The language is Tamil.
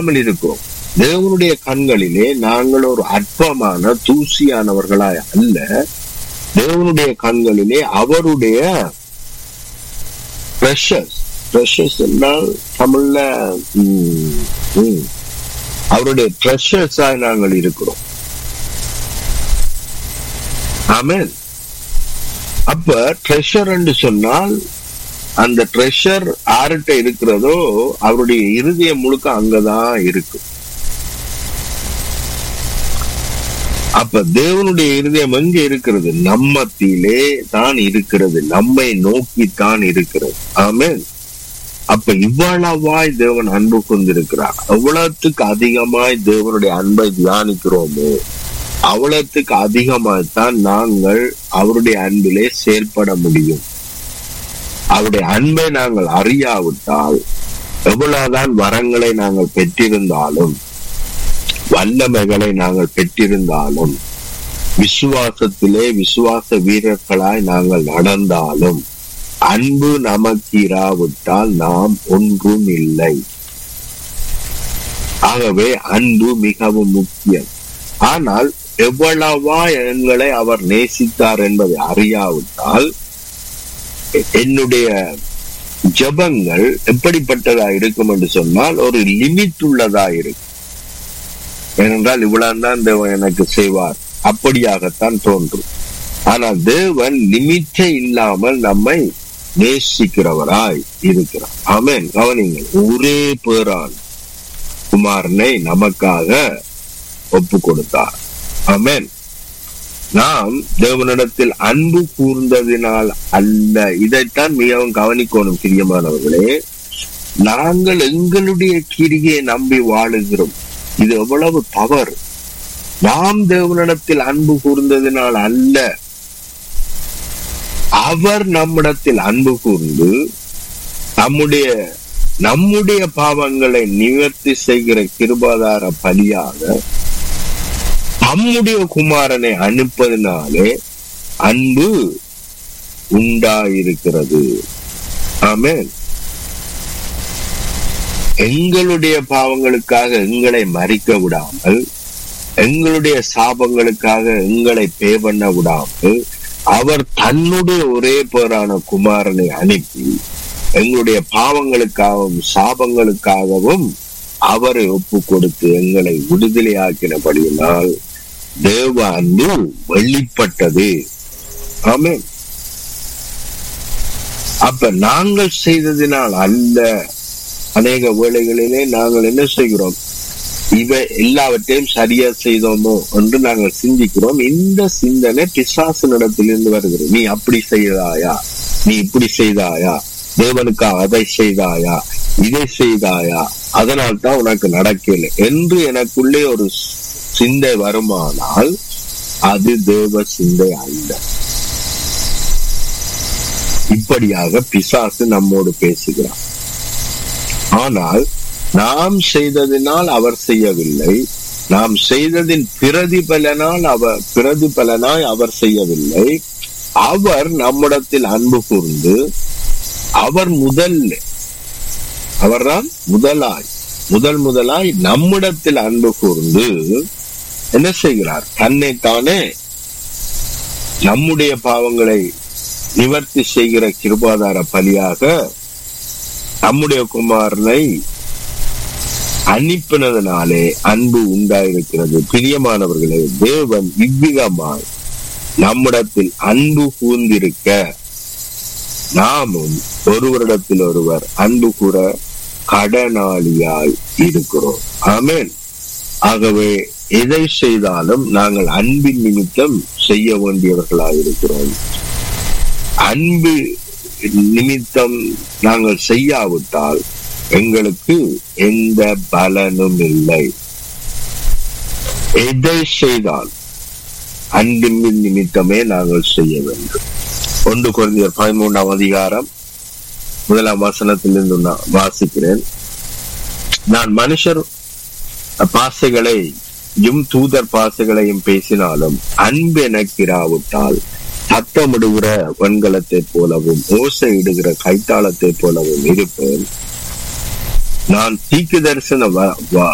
இல்லாமல் இருக்கிறோம் தேவனுடைய கண்களிலே நாங்கள் ஒரு அற்பமான தூசியானவர்களாய் அல்ல தேவனுடைய கண்களிலே அவருடைய ப்ரெஷஸ் ப்ரெஷஸ் என்றால் தமிழ்ல ம், ம், அவருடைய ட்ரெஷர்ஸாய் நாங்கள் இருக்கிறோம் ஆமென் அப்ப ட்ரெஷர் என்று சொன்னால் அந்த ட்ரெஷர் யார்கிட்ட இருக்கிறதோ அவருடைய இருதயம் முழுக்க அங்கதான் இருக்கு அப்ப தேவனுடைய இருதயம் எங்க இருக்கிறது நம்மத்திலே தான் இருக்கிறது நம்மை நோக்கி தான் இருக்கிறது ஆமென் அப்ப இவ்வளவாய் தேவன் அன்பு கொண்டிருக்கிறார் எவ்வளவுக்கு அதிகமாய் தேவனுடைய அன்பை தியானிக்கிறோமோ அவ்வளவுக்கு அதிகமாய் தான் நாங்கள் அவருடைய அன்பிலே செயல்பட முடியும் அவருடைய அன்பை நாங்கள் அறியாவிட்டால் எவ்வளவுதான் வரங்களை நாங்கள் பெற்றிருந்தாலும் வல்லமைகளை நாங்கள் பெற்றிருந்தாலும் விசுவாசத்திலே விசுவாச வீரர்களாய் நாங்கள் நடந்தாலும் அன்பு நமக்கு இராவிட்டால் நாம் ஒன்றும் இல்லை ஆகவே அன்பு மிகவும் முக்கியம் ஆனால் எவ்வளவா எங்களை அவர் நேசித்தார் என்பதை அறியாவிட்டால் என்னுடைய ஜெபங்கள் எப்படிப்பட்டதா இருக்கும் என்று சொன்னால் ஒரு லிமிட் உள்ளதா இருக்கும் ஏனென்றால் இவ்வளவுதான் தேவன் எனக்கு செய்வார் அப்படியாகத்தான் தோன்றும் ஆனால் தேவன் லிமிட்டே இல்லாமல் நம்மை நேசிக்கிறவராய் இருக்கிறார் ஆமென் கவனிங்கள் ஒரே பேரான் குமாரனை நமக்காக ஒப்பு கொடுத்தார் ஆமென் நாம் தேவனிடத்தில் அன்பு கூர்ந்ததினால் அல்ல இதைத்தான் மிகவும் கவனிக்கணும் பிரியமானவர்களே நாங்கள் எங்களுடைய கிரியை நம்பி வாழுகிறோம் இது எவ்வளவு தவறு நாம் தேவனிடத்தில் அன்பு கூர்ந்ததினால் அல்ல அவர் நம்மிடத்தில் அன்பு கூர்ந்து நம்முடைய நம்முடைய பாவங்களை நிவர்த்தி செய்கிற கிருபாதார பலியாக நம்முடைய குமாரனை அனுப்பதினாலே அன்பு உண்டாயிருக்கிறது ஆமென் எங்களுடைய பாவங்களுக்காக எங்களை மறிக்க விடாமல் எங்களுடைய சாபங்களுக்காக எங்களை பே பண்ண விடாமல் அவர் தன்னுடைய ஒரே பேரான குமாரனை அனுப்பி எங்களுடைய பாவங்களுக்காகவும் சாபங்களுக்காகவும் அவரை ஒப்பு கொடுத்து எங்களை விடுதலையாக்கினபடியினால் தேவ அன்பு வெளிப்பட்டது ஆமென் அப்ப நாங்கள் செய்ததினால் அல்ல அநேக வேளைகளிலே நாங்கள் என்ன செய்கிறோம் இவை எல்லாவற்றையும் சரியா செய்தோமோ என்று நாங்கள் சிந்திக்கிறோம் இந்த சிந்தனை பிசாசனிடத்திலிருந்து வருகிறது நீ அப்படி செய்தாயா நீ இப்படி செய்தாயா தேவனுக்கு அதை செய்தாயா இதை செய்தாயா அதனால் தான் உனக்கு நடக்கல என்று எனக்குள்ளே ஒரு சிந்தை வருமானால் அது தேவ சிந்தை அல்ல இப்படியாக பிசாசு நம்மோடு பேசுகிறார் ஆனால் நாம் செய்ததினால் அவர் செய்யவில்லை நாம் செய்ததின் பிரதிபலனால் அவர் பிரதிபலனாய் அவர் செய்யவில்லை அவர் நம்மிடத்தில் அன்பு கூர்ந்து அவர் முதல் அவர்தான் முதலாய் முதல் முதலாய் நம்மிடத்தில் அன்பு கூர்ந்து என்ன செய்கிறார் தன்னை தானே நம்முடைய பாவங்களை நிவர்த்தி செய்கிற கிருபாதார பலியாக நம்முடைய குமாரனை அனுப்பினதனாலே அன்பு உண்டாயிருக்கிறது பிரியமானவர்களே தேவன் இவ்விதமாய் நம்மிடத்தில் அன்பு கூர்ந்திருக்க நாமும் ஒருவரிடத்தில் ஒருவர் அன்பு கூற கடனாளியாய் இருக்கிறோம் ஆமென் ஆகவே எதை செய்தாலும் நாங்கள் அன்பின் நிமித்தம் செய்ய வேண்டியவர்களாய் இருக்கிறோம் அன்பு நிமித்தம் நாங்கள் செய்யாவிட்டால் எங்களுக்கு எந்த பலனும் இல்லை எதை செய்தால் அன்பின் நிமித்தமே நாங்கள் செய்ய வேண்டும் ஒன்று குறைந்தர் பதிமூன்றாம் அதிகாரம் முதலாம் வசனத்திலிருந்து நான் வாசிக்கிறேன் நான் மனுஷர் பாசைகளை தூதர் பாசைகளையும் பேசினாலும் அன்பு எனக்கிராவிட்டால் சத்தமிடுகிற வெண்கலத்தை போலவும் ஓசை இடுகிற கைத்தாளத்தை போலவும் இருப்பேன் நான் தீக்கு தரிசன